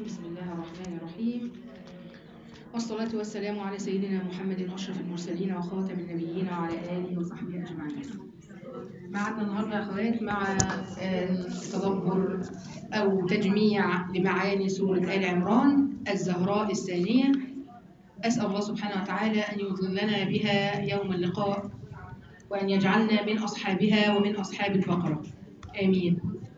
بسم الله الرحمن الرحيم والصلاة والسلام على سيدنا محمد أشرف المرسلين وخاتم النبيين وعلى آله وصحبه أجمعين معنا النهاردة يا أخوات مع آه، تدبر أو تجميع لمعاني سورة آل عمران الزهراء الثانية أسأل الله سبحانه وتعالى أن يظلنا بها يوم اللقاء وأن يجعلنا من أصحابها ومن أصحاب البقرة آمين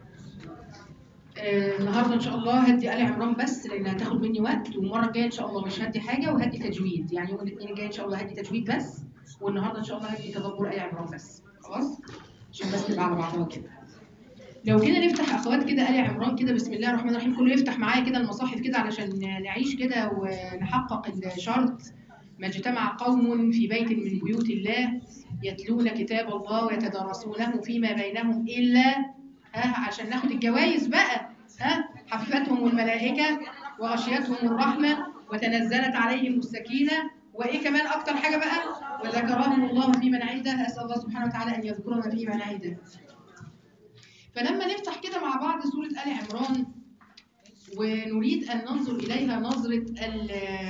آه، النهارده ان شاء الله هدي آل عمران بس لان هتاخد مني وقت والمره الجايه ان شاء الله مش هدي حاجه وهدي تجويد يعني يوم الاثنين الجاي ان شاء الله هدي تجويد بس والنهارده ان شاء الله هدي تدبر آل عمران بس خلاص عشان بس نبقى على بعضها كده لو كده نفتح اخوات كده آل عمران كده بسم الله الرحمن الرحيم كله يفتح معايا كده المصاحف كده علشان نعيش كده ونحقق الشرط ما اجتمع قوم في بيت من بيوت الله يتلون كتاب الله ويتدارسونه فيما بينهم الا ها عشان ناخد الجوائز بقى ها حفتهم الملائكة وغشيتهم الرحمة وتنزلت عليهم السكينة وإيه كمان أكتر حاجة بقى وذكرهم الله في من عنده أسأل الله سبحانه وتعالى أن يذكرنا في من عنده فلما نفتح كده مع بعض سورة آل عمران ونريد أن ننظر إليها نظرة ال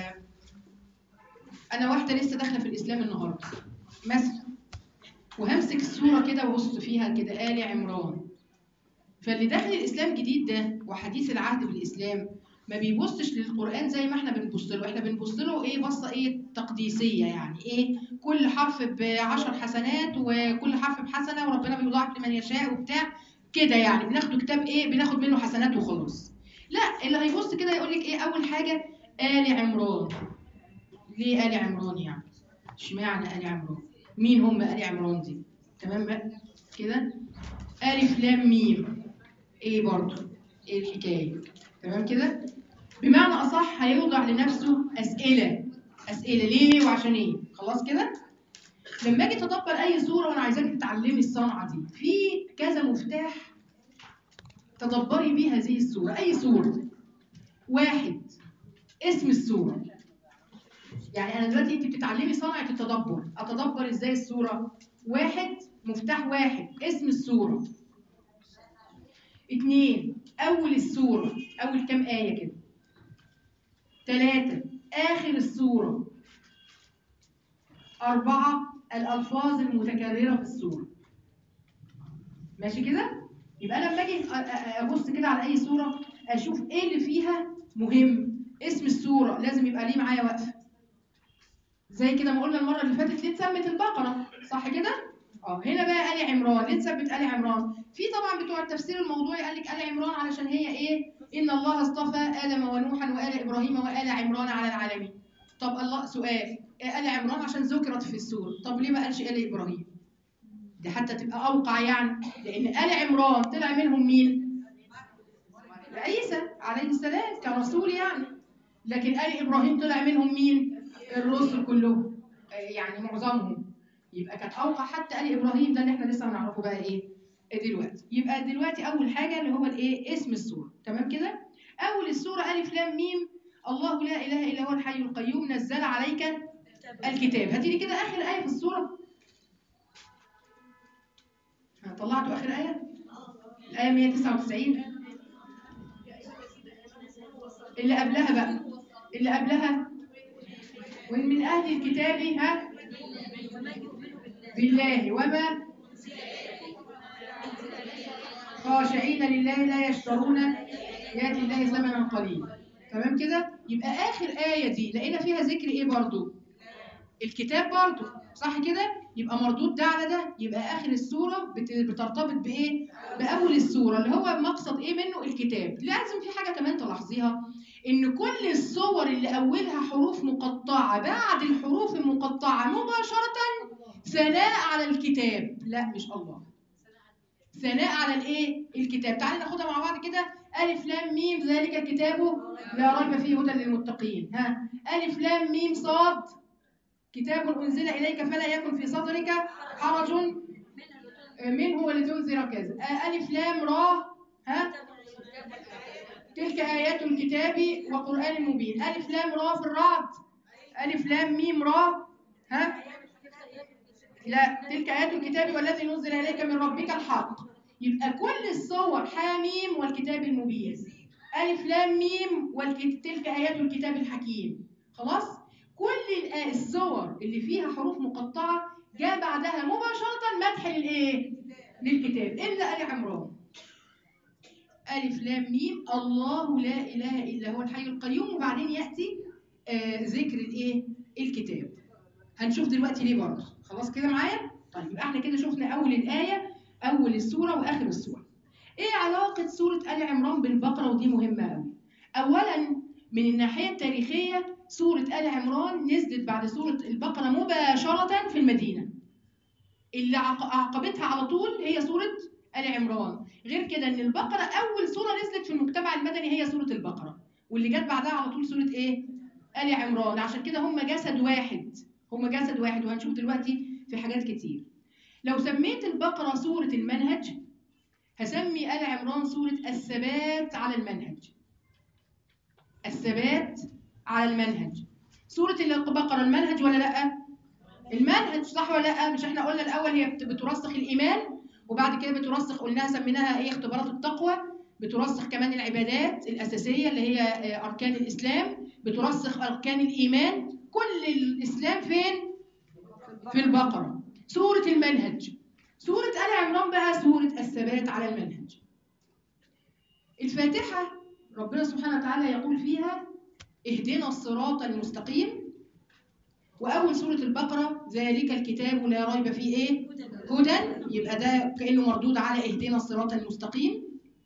أنا واحدة لسه داخلة في الإسلام النهاردة مثلا وهمسك السورة كده وبص فيها كده آل عمران فاللي داخل الاسلام جديد ده وحديث العهد بالاسلام ما بيبصش للقران زي ما احنا بنبص له احنا بنبص له ايه بصه ايه تقديسيه يعني ايه كل حرف بعشر حسنات وكل حرف بحسنه وربنا بيضاعف لمن يشاء وبتاع كده يعني بناخده كتاب ايه بناخد منه حسنات وخلاص لا اللي هيبص كده يقول لك ايه اول حاجه ال عمران ليه ال عمران يعني اشمعنى ال عمران مين هم ال عمران دي تمام بقى كده الف لام ميم ايه برضو ايه الحكايه تمام كده بمعنى اصح هيوضع لنفسه اسئله اسئله ليه وعشان ايه خلاص كده لما اجي اتدبر اي صوره وانا عايزاك تتعلمي الصنعه دي في كذا مفتاح تدبري بيه هذه الصوره اي صوره واحد اسم الصوره يعني انا دلوقتي انت بتتعلمي صنعه التدبر اتدبر ازاي الصوره واحد مفتاح واحد اسم الصوره اتنين أول السورة أول كام آية كده تلاتة آخر السورة أربعة الألفاظ المتكررة في السورة ماشي كده؟ يبقى أنا لما أجي أبص كده على أي سورة أشوف إيه اللي فيها مهم اسم السورة لازم يبقى ليه معايا وقفة زي كده ما قلنا المرة اللي فاتت ليه اتسمت البقرة صح كده؟ اه هنا بقى آل عمران ليه اتثبت آل عمران في طبعا بتوع التفسير الموضوعي قال لك آل عمران علشان هي ايه إن الله اصطفى آدم ونوحا وآل إبراهيم وآل عمران على العالمين طب الله سؤال آل عمران عشان ذكرت في السورة طب ليه ما قالش آل إبراهيم دي حتى تبقى أوقع يعني لأن آل عمران طلع منهم مين عيسى عليه السلام كرسول يعني لكن آل إبراهيم طلع منهم مين الرسل كلهم يعني معظمهم يبقى كانت اوقع حتى ال ابراهيم ده اللي احنا لسه هنعرفه بقى ايه دلوقتي يبقى دلوقتي اول حاجه اللي هو الايه اسم السوره تمام كده اول السوره الف لام ميم الله لا اله الا هو الحي القيوم نزل عليك الكتاب هاتي لي كده اخر ايه في السوره طلعتوا اخر ايه الايه 199 اللي قبلها بقى اللي قبلها وان من اهل الكتاب ها بالله وما خاشعين لله لا يشترون ياتي الله ثمنا قليلا تمام كده يبقى اخر ايه دي لقينا فيها ذكر ايه برضو الكتاب برضو صح كده يبقى مردود ده على ده يبقى اخر السوره بترتبط بايه باول السوره اللي هو مقصد ايه منه الكتاب لازم في حاجه كمان تلاحظيها ان كل الصور اللي اولها حروف مقطعه بعد الحروف المقطعه مباشره ثناء على الكتاب لا مش الله ثناء على الايه الكتاب تعالي ناخدها مع بعض كده الف لام ميم ذلك الكتاب لا ريب فيه هدى للمتقين ها الف لام ميم صاد كتاب انزل اليك فلا يكن في صدرك حرج منه ولتنذر كذا الف لام را ها تلك ايات الكتاب وقران مبين الف لام را في الرعد الف لام ميم را ها لا تلك آيات الكتاب والذي نزل إليك من ربك الحق يبقى كل الصور حاميم والكتاب المبين ألف لام ميم وتلك آيات الكتاب الحكيم خلاص كل الآ- الصور اللي فيها حروف مقطعة جاء بعدها مباشرة مدح للإيه؟ للكتاب إلا آل عمران ألف لام ميم الله لا إله إلا هو الحي القيوم وبعدين يأتي آه ذكر الإيه؟ الكتاب هنشوف دلوقتي ليه برضه خلاص كده معايا؟ طيب يبقى احنا كده شفنا أول الآية أول السورة وآخر السورة ايه علاقة سورة آل عمران بالبقرة ودي مهمة قوي أولا من الناحية التاريخية سورة آل عمران نزلت بعد سورة البقرة مباشرة في المدينة اللي عق- عقبتها على طول هي سورة آل عمران غير كده ان البقرة أول سورة نزلت في المجتمع المدني هي سورة البقرة واللي جت بعدها على طول سورة ايه؟ آل عمران عشان كده هم جسد واحد هم جسد واحد وهنشوف دلوقتي في حاجات كتير لو سميت البقرة سورة المنهج هسمي آل عمران سورة الثبات على المنهج الثبات على المنهج سورة البقرة المنهج ولا لأ؟ المنهج صح ولا لأ؟ مش احنا قلنا الأول هي بت- بترسخ الإيمان وبعد كده بترسخ قلناها سميناها ايه اختبارات التقوى بترسخ كمان العبادات الأساسية اللي هي آه، أركان الإسلام بترسخ أركان الإيمان كل الإسلام فين؟ في البقرة سورة المنهج سورة آل عمران بقى سورة الثبات على المنهج الفاتحة ربنا سبحانه وتعالى يقول فيها اهدنا الصراط المستقيم وأول سورة البقرة ذلك الكتاب لا ريب فيه إيه؟ هدى يبقى ده كأنه مردود على اهدنا الصراط المستقيم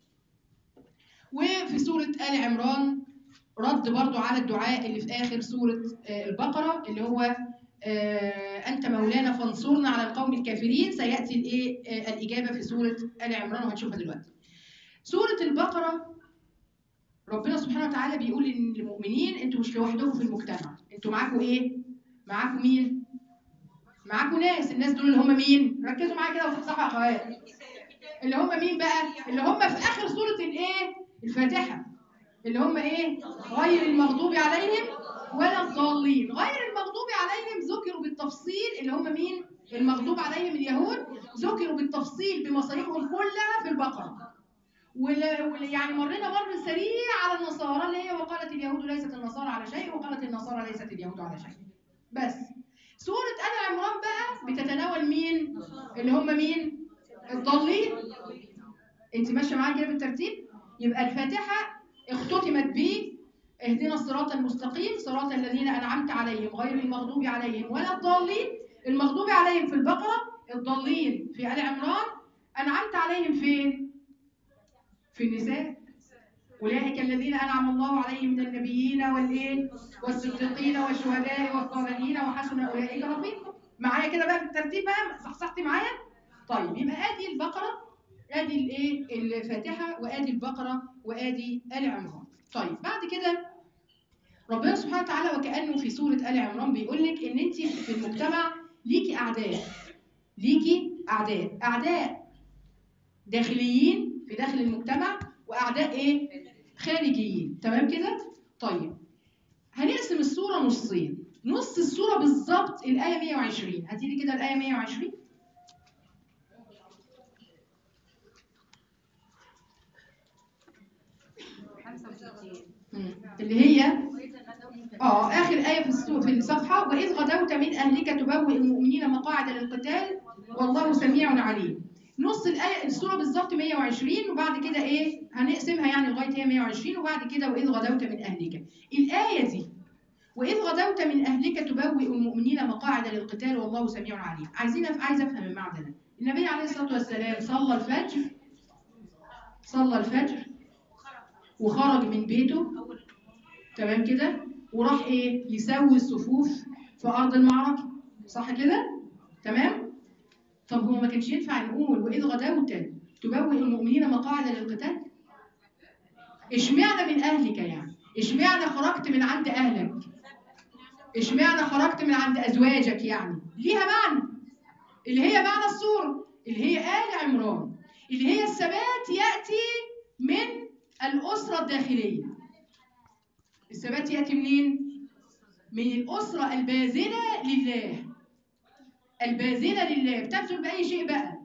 وفي سورة آل عمران رد برضو على الدعاء اللي في آخر سورة آه، البقرة اللي هو آه، أنت مولانا فانصرنا على القوم الكافرين سيأتي الإيه آه، الإجابة في سورة آل عمران وهنشوفها دلوقتي. سورة البقرة ربنا سبحانه وتعالى بيقول للمؤمنين أنتوا مش لوحدكم في المجتمع، أنتوا معاكم إيه؟ معاكم مين؟ معاكم ناس، الناس دول اللي هم مين؟ ركزوا معايا كده وصحصحوا يا أخوات. اللي هم مين بقى؟ اللي هم في آخر سورة الإيه؟ الفاتحة. اللي هم إيه؟ غير المغضوب عليهم ولا الضالين غير المغضوب عليهم ذكروا بالتفصيل اللي هم مين المغضوب عليهم اليهود ذكروا بالتفصيل بمصايبهم كلها في البقرة ولا ولا- يعني مرينا مر سريع على النصارى اللي هي وقالت اليهود ليست النصارى على شيء وقالت النصارى ليست اليهود على شيء بس سورة آل عمران بقى بتتناول مين اللي هم مين الضالين انت ماشيه معايا كده بالترتيب يبقى الفاتحه اختتمت ب اهدنا الصراط المستقيم صراط الذين انعمت عليهم غير المغضوب عليهم ولا الضالين المغضوب عليهم في البقره الضالين في ال عمران انعمت عليهم فين في النساء اولئك الذين انعم الله عليهم من النبيين والايه والصديقين والشهداء والصالحين وحسن اولئك رفيقا معايا كده بقى بالترتيب بقى صحصحتي معايا طيب يبقى ادي البقره ادي الايه الفاتحه وادي البقره وادي ال عمران طيب بعد كده ربنا سبحانه وتعالى وكانه في سوره ال عمران بيقول لك ان انت في المجتمع ليكي اعداء ليكي اعداء اعداء داخليين في داخل المجتمع واعداء ايه خارجيين تمام كده طيب هنقسم الصوره نصين نص الصوره بالظبط الايه 120 هاتي لي كده الايه 120 مم. اللي هي اه اخر ايه في السو- في الصفحه واذ غدوت من اهلك تبوئ المؤمنين مقاعد للقتال والله سميع عليم نص الايه السوره بالظبط 120 وبعد كده ايه هنقسمها يعني لغايه هي 120 وبعد كده واذ غدوت من اهلك الايه دي واذ غدوت من اهلك تبوئ المؤمنين مقاعد للقتال والله سميع عليم عايزين أف... عايز افهم المعنى ده النبي عليه الصلاه والسلام صلى الفجر صلى الفجر وخرج من بيته تمام كده وراح ايه يسوي الصفوف في ارض المعركه صح كده تمام طب هو ما كانش ينفع نقول واذ غدوت تبوئ المؤمنين مقاعد للقتال اشمعنى من اهلك يعني اشمعنى خرجت من عند اهلك اشمعنى خرجت من عند ازواجك يعني ليها معنى اللي هي معنى السوره اللي هي ال عمران اللي هي الثبات ياتي من الاسره الداخليه الثبات ياتي منين من الاسره الباذله لله الباذله لله بتبذل باي شيء بقى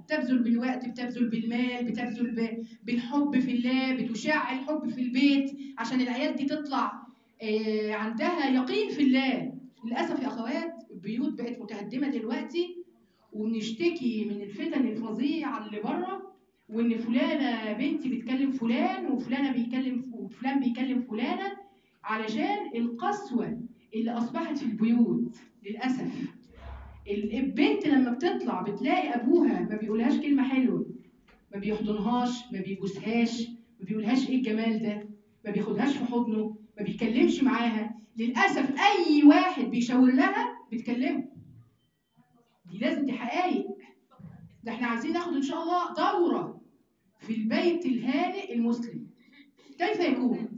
بتبذل بالوقت بتبذل بالمال بتبذل ب- بالحب في الله بتشع الحب في البيت عشان العيال دي تطلع آه، عندها يقين في الله للاسف يا اخوات البيوت بقت متهدمه دلوقتي وبنشتكي من الفتن الفظيعه اللي بره وان فلانه بنتي بتكلم فلان وفلانه بيكلم وفلان بيكلم فلانه علشان القسوه اللي اصبحت في البيوت للاسف ال- البنت لما بتطلع بتلاقي ابوها ما بيقولهاش كلمه حلوه ما بيحضنهاش ما بيبوسهاش ما بيقولهاش ايه الجمال ده ما بياخدهاش في حضنه ما بيتكلمش معاها للاسف اي واحد بيشاور لها بتكلمه دي لازم دي حقائق ده احنا عايزين ناخد ان شاء الله دوره في البيت الهانئ المسلم كيف يكون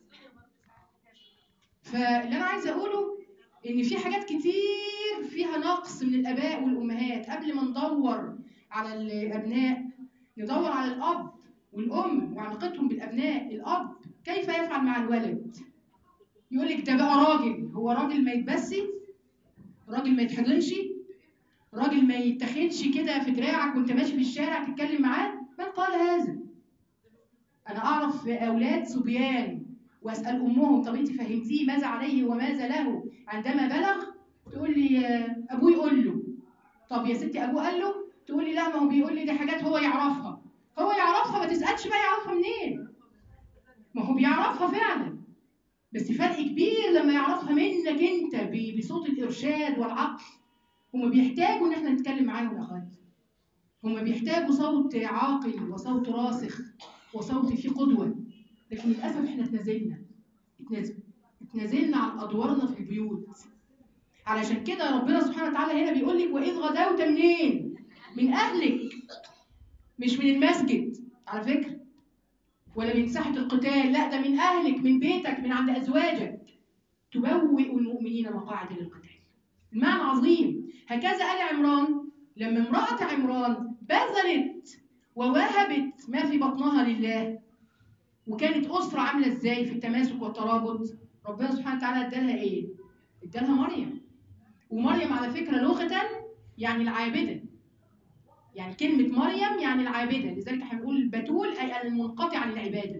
فاللي انا عايزه اقوله ان في حاجات كتير فيها نقص من الاباء والامهات قبل ما ندور على الابناء ندور على الاب والام وعلاقتهم بالابناء الاب كيف يفعل مع الولد يقول لك ده بقى راجل هو راجل ما يتبسي راجل ما يتحضنش راجل ما يتاخدش كده في دراعك وانت ماشي في الشارع تتكلم معاه من قال هذا انا اعرف اولاد صبيان واسال امهم طب انت فهمتيه ماذا عليه وماذا له عندما بلغ تقول لي آه، ابوه يقول له طب يا ستي ابوه قال له تقول لي لا ما هو بيقول لي دي حاجات هو يعرفها هو يعرفها ما تسالش بقى يعرفها منين ما هو بيعرفها فعلا بس فرق كبير لما يعرفها منك انت ب- بصوت الارشاد والعقل هما بيحتاجوا ان احنا نتكلم معاهم يا اخوات هما بيحتاجوا صوت عاقل وصوت راسخ وصوت فيه قدوه لكن للاسف احنا اتنازلنا اتنازل اتنازلنا عن ادوارنا في البيوت علشان كده ربنا سبحانه وتعالى هنا بيقول لك واذ غدوت منين من اهلك مش من المسجد على فكره ولا من ساحه القتال لا ده من اهلك من بيتك من عند ازواجك تبوئ المؤمنين مقاعد للقتال المعنى عظيم هكذا آل عمران لما امرأة عمران بذلت ووهبت ما في بطنها لله وكانت أسرة عاملة ازاي في التماسك والترابط ربنا سبحانه وتعالى ادالها ايه؟ ادالها مريم ومريم على فكرة لغة يعني العابدة يعني كلمة مريم يعني العابدة لذلك احنا بنقول البتول أي المنقطع عن العبادة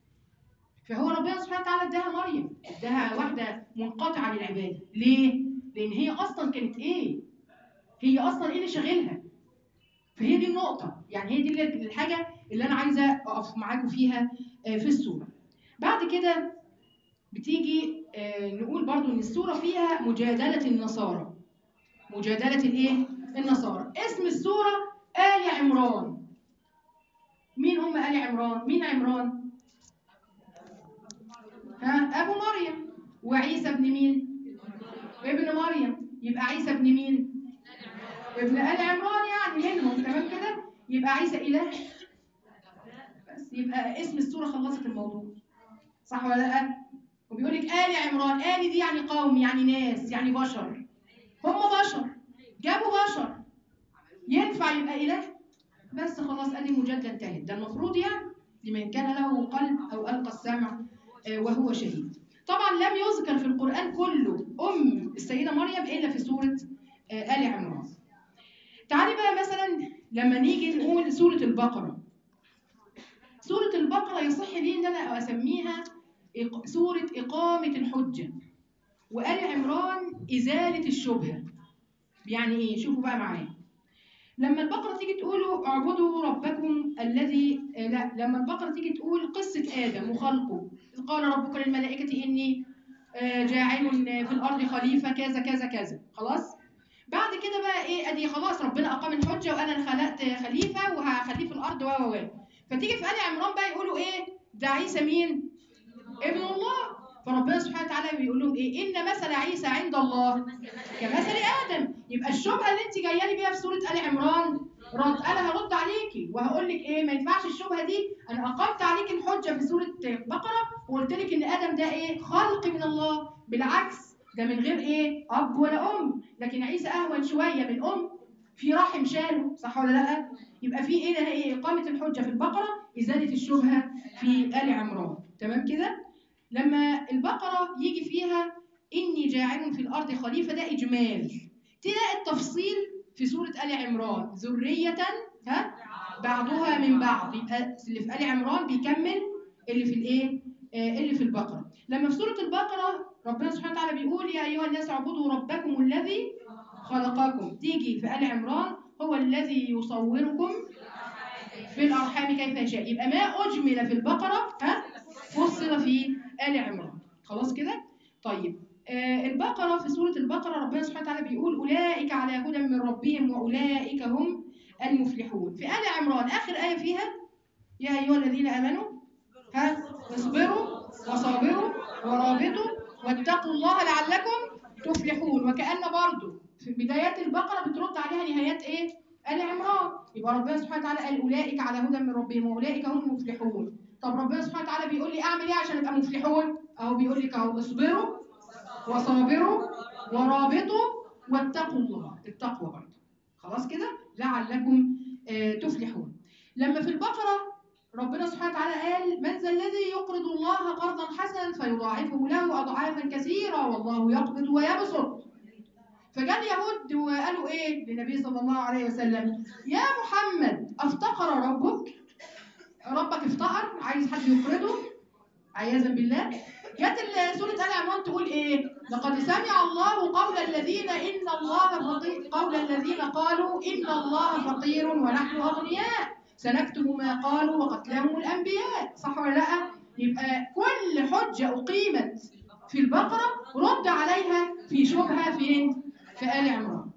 فهو ربنا سبحانه وتعالى اداها مريم اداها واحدة منقطعة عن العبادة ليه؟ لأن هي أصلا كانت إيه؟ هي أصلا إيه اللي شاغلها؟ فهي دي النقطة يعني هي دي اللي- الحاجة اللي أنا عايزة أقف معاكم فيها آه، في السورة بعد كده بتيجي آه، نقول برضو إن السورة فيها مجادلة النصارى مجادلة الإيه؟ النصارى اسم السورة آل عمران مين هم آل عمران؟ مين عمران؟ ها أبو مريم وعيسى ابن مين؟ ابن مريم يبقى عيسى ابن مين؟ ابن آل عمران يعني منهم تمام كده؟ يبقى عيسى إله بس يبقى اسم السورة خلصت الموضوع صح ولا لا؟ وبيقول لك آل عمران آل دي يعني قوم يعني ناس يعني بشر هم بشر جابوا بشر ينفع يبقى إله؟ بس خلاص ادي المجادله انتهت ده المفروض يعني لمن كان له قلب او القى السمع آه، وهو شهيد طبعا لم يذكر في القران كله ام السيده مريم الا في سوره آه، ال عمران تعالي بقى مثلا لما نيجي نقول سوره البقره سوره البقره يصح لي ان انا اسميها إق- سوره اقامه الحجه وال عمران ازاله الشبهه يعني ايه شوفوا بقى معايا لما البقرة تيجي تقولوا اعبدوا ربكم الذي آه، لا لما البقرة تيجي تقول قصة آدم وخلقه إذ قال ربك للملائكة إني آه، جاعل في الأرض خليفة كذا كذا كذا خلاص بعد كده بقى إيه أدي خلاص ربنا أقام الحجة وأنا اللي خلقت خليفة وهخليه في الأرض و و و فتيجي في آل عمران بقى يقولوا إيه ده عيسى مين؟ ابن الله فربنا سبحانه وتعالى بيقول لهم إيه إن مثل عيسى عند الله كمثل ادم يبقى الشبهه اللي انت جايه لي بيها في سوره ال عمران رد انا هرد عليكي وهقول لك ايه ما ينفعش الشبهه دي انا اقمت عليك الحجه في سوره بقره وقلت لك ان ادم ده ايه خلق من الله بالعكس ده من غير ايه اب ولا ام لكن عيسى اهون شويه من ام في رحم شاله صح ولا لا يبقى في ايه ده ايه اقامه الحجه في البقره ازاله الشبهه في ال عمران تمام كده لما البقره يجي فيها إني جاعل في الأرض خليفة ده إجمال تلاقي التفصيل في سورة آل عمران ذرية ها بعضها من بعض يبقى اللي في ال عمران بيكمل اللي في الايه آه، اللي في البقره لما في سوره البقره ربنا سبحانه وتعالى بيقول يا ايها الناس اعبدوا ربكم الذي خلقكم تيجي في ال عمران هو الذي يصوركم في الارحام كيف يشاء يبقى ما اجمل في البقره ها فصل في ال عمران خلاص كده طيب آه البقره في سوره البقره ربنا سبحانه وتعالى بيقول اولئك على هدى من ربهم واولئك هم المفلحون في ال عمران اخر ايه فيها يا ايها الذين امنوا ها اصبروا وصابروا ورابطوا واتقوا الله لعلكم تفلحون وكأن برضو في بدايات البقرة بترد عليها نهايات ايه؟ آل عمران يبقى ربنا سبحانه وتعالى قال أولئك على هدى من ربهم وأولئك هم المفلحون طب ربنا سبحانه وتعالى بيقول لي أعمل إيه عشان أبقى مفلحون؟ أهو بيقول لك أهو اصبروا وصابروا ورابطوا واتقوا الله التقوى برضه خلاص كده؟ لعلكم آه تفلحون لما في البقرة ربنا سبحانه وتعالى قال من ذا الذي يقرض الله قرضا حسنا فيضاعفه له اضعافا كثيره والله يقبض ويبسط فجاء اليهود وقالوا ايه للنبي صلى الله عليه وسلم يا محمد افتقر ربك ربك افتقر عايز حد يقرضه عياذا بالله جت ال- سوره ال عمران تقول ايه لقد سمع الله قول الذين ان الله فقير قول الذين قالوا ان الله فقير ونحن اغنياء سنكتب ما قالوا وقتلهم الانبياء صح ولا لا يبقى كل حجه اقيمت في البقره رد عليها في شبهه فين في ال عمران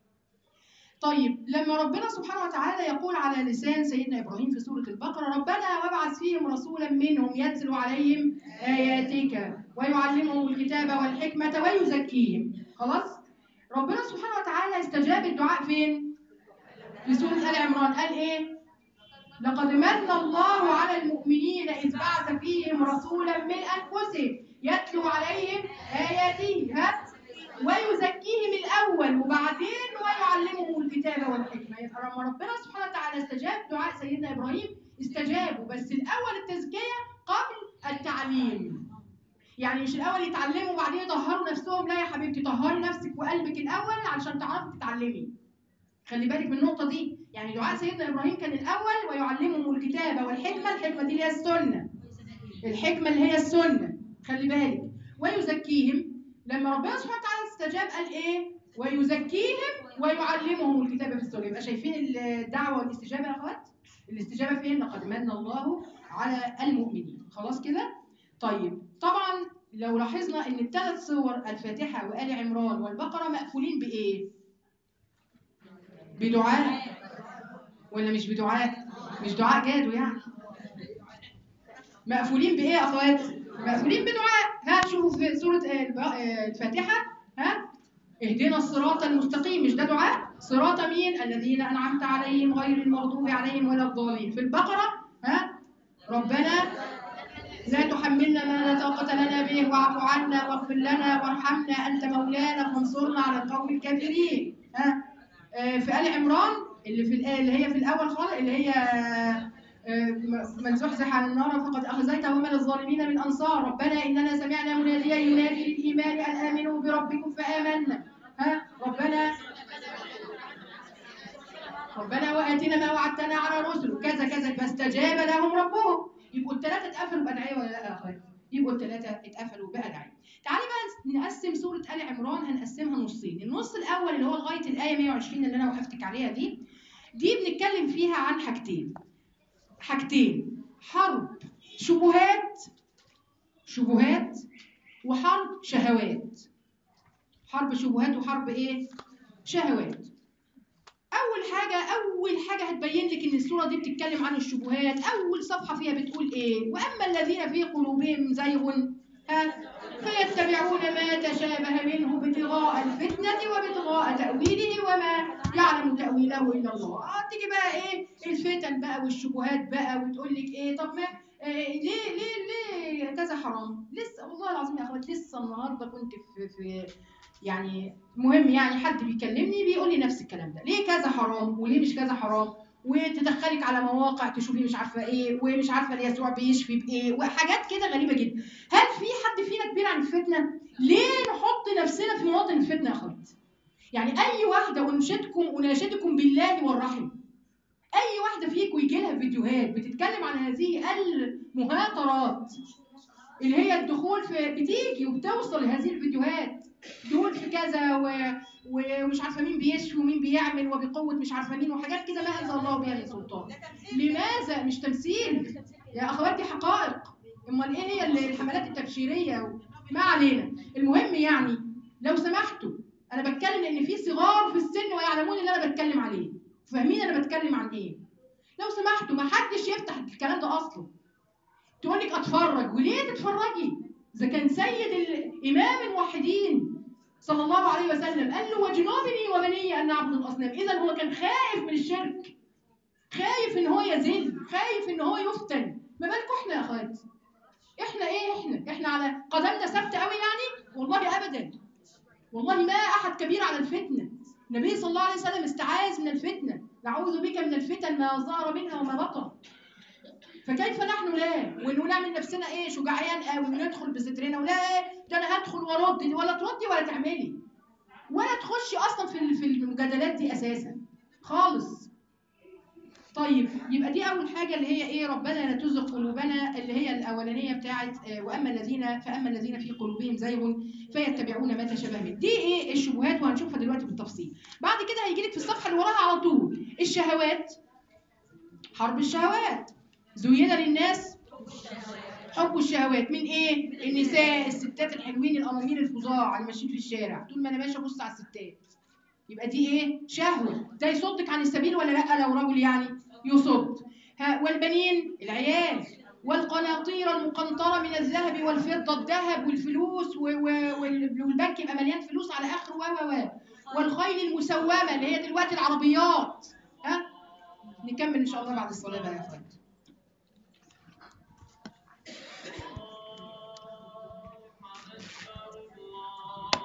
طيب لما ربنا سبحانه وتعالى يقول على لسان سيدنا ابراهيم في سوره البقره ربنا وابعث فيهم رسولا منهم يتلو عليهم اياتك ويعلمهم الكتاب والحكمه ويزكيهم خلاص ربنا سبحانه وتعالى استجاب الدعاء فين في سوره ال عمران قال ايه لقد من الله على المؤمنين إذ بعث فيهم رسولا من أنفسهم يتلو عليهم آياته ها ويزكيهم الأول وبعدين ويعلمهم الكتاب والحكمة يبقى لما ربنا سبحانه وتعالى استجاب دعاء سيدنا إبراهيم استجابوا بس الأول التزكية قبل التعليم يعني مش الأول يتعلموا وبعدين يطهروا نفسهم لا يا حبيبتي طهري نفسك وقلبك الأول علشان تعرفي تتعلمي خلي بالك من النقطة دي يعني دعاء سيدنا إبراهيم كان الأول ويعلمهم الكتاب والحكمة الحكمة دي اللي هي السنة الحكمة اللي هي السنة خلي بالك ويزكيهم لما ربنا سبحانه وتعالى استجاب قال إيه ويزكيهم ويعلمهم الكتاب في السنة يبقى شايفين الدعوة والاستجابة يا أخوات الاستجابة فين لقد من الله على المؤمنين خلاص كده طيب طبعا لو لاحظنا ان الثلاث صور الفاتحة وآل عمران والبقرة مقفولين بإيه بدعاء ولا مش بدعاء مش دعاء جادوا يعني مقفولين بايه يا اخوات مقفولين بدعاء ها شوفوا في سوره الب- الفاتحه ها اهدنا الصراط المستقيم مش ده دعاء صراط مين الذين انعمت عليهم غير المغضوب عليهم ولا الضالين في البقره ها ربنا لا تحملنا ما لا طاقة لنا به واعف عنا واغفر لنا وارحمنا أنت مولانا فانصرنا على القوم الكافرين ها آه، في آل عمران اللي في الآية اللي هي في الأول خالص اللي هي آه، م- من زحزح عن النار فقد أخزيته وما للظالمين من أنصار ربنا إننا سمعنا مناديا ينادي للإيمان أن آمنوا بربكم فآمنا ها ربنا ربنا وآتنا ما وعدتنا على رسل كذا كذا فاستجاب لهم ربهم يبقوا الثلاثة اتقفلوا بأدعية ولا لا يا أخوات؟ يبقوا الثلاثة اتقفلوا بأدعية. تعالي بقى نقسم سورة آل عمران هنقسمها نصين، النص الأول اللي هو لغاية الآية 120 اللي أنا وقفتك عليها دي دي بنتكلم فيها عن حاجتين. حاجتين حرب شبهات شبهات وحرب شهوات. حرب شبهات وحرب إيه؟ شهوات. اول حاجه اول حاجه هتبين لك ان السوره دي بتتكلم عن الشبهات اول صفحه فيها بتقول ايه واما الذين في قلوبهم زيغ ها فيتبعون ما تشابه منه ابتغاء الفتنه وابتغاء تاويله وما يعلم تاويله الا الله آه تيجي بقى ايه الفتن بقى والشبهات بقى وتقول لك ايه طب ما إيه ليه ليه ليه كذا حرام لسه والله العظيم يا اخوات لسه النهارده كنت في في يعني مهم يعني حد بيكلمني بيقول لي نفس الكلام ده ليه كذا حرام وليه مش كذا حرام وتدخلك على مواقع تشوفي مش عارفه ايه ومش عارفه يسوع بيشفي بايه وحاجات كده غريبه جدا هل في حد فينا كبير عن الفتنه ليه نحط نفسنا في مواطن الفتنه يا اخوات يعني اي واحده انشدكم اناشدكم بالله والرحم اي واحده فيكم يجي لها فيديوهات بتتكلم عن هذه المهاترات اللي هي الدخول في بتيجي وبتوصل لهذه الفيديوهات دخول في كذا و... و- ومش عارفه مين بيشفي ومين بيعمل وبقوه مش عارفه مين وحاجات كده ما انزل الله بها من سلطان لماذا مش تمثيل يا اخوات دي حقائق امال ايه هي ال- الحملات التبشيريه و... ما علينا المهم يعني لو سمحتوا انا بتكلم لان في صغار في السن ويعلمون اللي انا بتكلم عليه فاهمين انا بتكلم عن ايه لو سمحتوا ما حدش يفتح الكلام ده اصلا تقول لك اتفرج وليه تتفرجي اذا كان سيد الامام الموحدين صلى الله عليه وسلم قال له وجنوبني وبني ان نعبد الاصنام اذا هو كان خايف من الشرك خايف ان هو يذل خايف ان هو يفتن ما بالكم احنا يا اخوات احنا ايه احنا احنا على قدمنا ثابته قوي يعني والله ابدا والله ما احد كبير على الفتنه النبي صلى الله عليه وسلم استعاذ من الفتنه نعوذ بك من الفتن ما ظهر منها وما بطن فكيف نحن لا ونقول نعمل نفسنا ايه شجعان قوي وندخل بسترنا ولا ايه ده انا هدخل وارد ولا تردي ولا تعملي ولا تخشي اصلا في ال- في المجادلات دي اساسا خالص طيب يبقى دي اول حاجه اللي هي ايه ربنا لا تزغ قلوبنا اللي هي الاولانيه بتاعت آه، واما الذين فاما الذين في قلوبهم زيغ فيتبعون ما تشابه منه دي ايه الشبهات وهنشوفها دلوقتي بالتفصيل بعد كده هيجي لك في الصفحه اللي وراها على طول الشهوات حرب الشهوات زين للناس حب الشهوات من ايه النساء الستات الحلوين الامامير الفظاع اللي ماشيين في الشارع طول ما انا ماشيه ابص على الستات يبقى دي ايه شهوه ده يصدك عن السبيل ولا لا لو رجل يعني يصد ها والبنين العيال والقناطير المقنطره من الذهب والفضه الذهب والفلوس و- و- وال- والبنك يبقى مليان فلوس على اخره و و و والخيل المسومه اللي هي دلوقتي العربيات ها نكمل ان شاء الله بعد الصلاه بقى يا اخوات